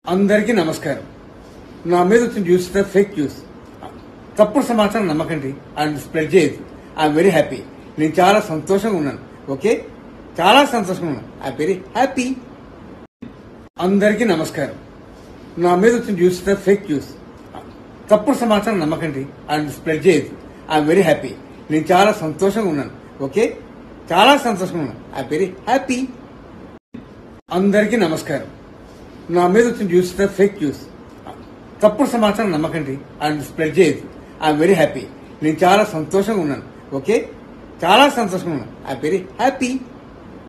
అందరికీ నమస్కారం నా మీద వచ్చిన న్యూస్ ఫేక్ న్యూస్ తప్పుడు సమాచారం నమ్మకండి అండ్ స్ప్రెడ్ చేయదు ఐఎమ్ వెరీ హ్యాపీ నేను చాలా సంతోషంగా ఉన్నాను ఓకే చాలా సంతోషంగా ఉన్నాను ఐ వెరీ హ్యాపీ అందరికీ నమస్కారం నా మీద వచ్చిన న్యూస్ ఫేక్ న్యూస్ తప్పుడు సమాచారం నమ్మకండి అండ్ స్ప్రెడ్ చేయదు ఐఎమ్ వెరీ హ్యాపీ నేను చాలా సంతోషంగా ఉన్నాను ఓకే చాలా సంతోషంగా ఉన్నాను ఐ వెరీ హ్యాపీ అందరికీ నమస్కారం నా మీద వచ్చిన న్యూస్ ఫేక్ న్యూస్ తప్పుడు సమాచారం నమ్మకండి అండ్ స్ప్రెడ్ చేయదు ఐఎమ్ వెరీ హ్యాపీ నేను చాలా సంతోషంగా ఉన్నాను ఓకే చాలా సంతోషంగా ఉన్నాను ఐ వెరీ హ్యాపీ